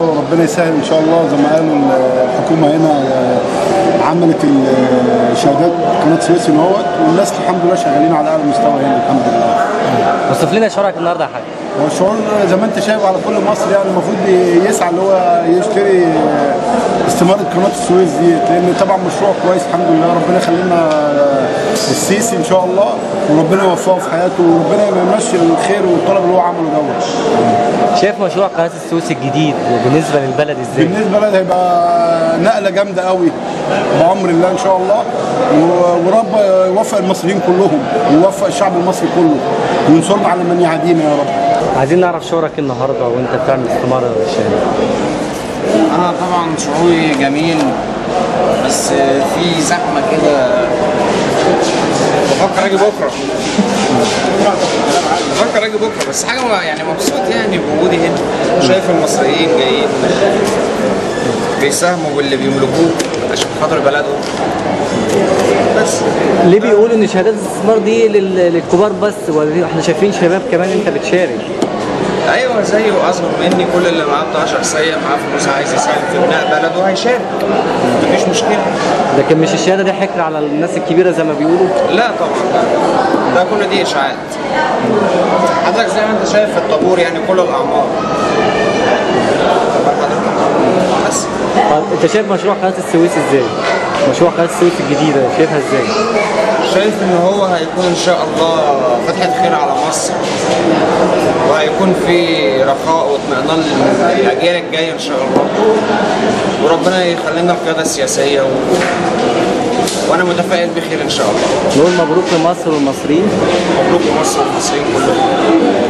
وربنا يسهل ان شاء الله زي ما قالوا الحكومه هنا آه، عملت ال- شهادات قناه سويس اهوت والناس الحمد لله شغالين على اعلى مستوى هنا الحمد لله وصف لنا شعورك النهارده يا حاج هو الشعور زي ما انت شايف على كل مصر يعني المفروض يسعى اللي هو يشتري آه، استمارة قناة السويس دي لأن طبعا مشروع كويس الحمد لله ربنا يخلينا آه، السيسي إن شاء الله وربنا يوفقه في حياته وربنا يمشي الخير والطلب اللي هو عمله دوت شايف مشروع قناه السويس الجديد بالنسبه للبلد ازاي بالنسبة لنا هيبقى نقلة جامدة قوي بأمر الله إن شاء الله و- ورب يوفق المصريين كلهم ويوفق الشعب المصري كله وينصرنا على من يعادينا يا رب عايزين نعرف شعورك النهارده وانت بتعمل استماره للشهاده انا طبعا شعوري جميل بس في زحمه كده بفكر اجي بكره بفكر اجي بكره بس حاجه ما- يعني مبسوط يعني بوجودي هنا شايف المصريين جايين بيساهموا باللي بيملكوه عشان خاطر بلدهم بس ليه بيقولوا ان شهادات الاستثمار دي لل- للكبار بس واحنا شايفين شباب كمان انت بتشارك ايوه زيه واصغر مني كل اللي معاه بتاع شخصيه معاه فلوس عايز يساهم في بناء بلده هيشارك مفيش مشكله لكن مش الشهاده دي حكر على الناس الكبيره زي ما بيقولوا لا طبعا لا ده كل دي اشاعات حضرتك زي ما انت شايف في الطابور يعني كل الاعمار طبعا حضرتك بس طب انت شايف مشروع قناه السويس ازاي مشروع قناه السويس الجديده شايفها ازاي شايف ان هو هيكون ان شاء الله فتحه خير على مصر وهيكون في رخاء واطمئنان للاجيال الجايه ان شاء الله وربنا يخلينا القياده السياسيه و... وانا متفائل بخير ان شاء الله نقول مبروك لمصر والمصريين مبروك لمصر والمصريين كلهم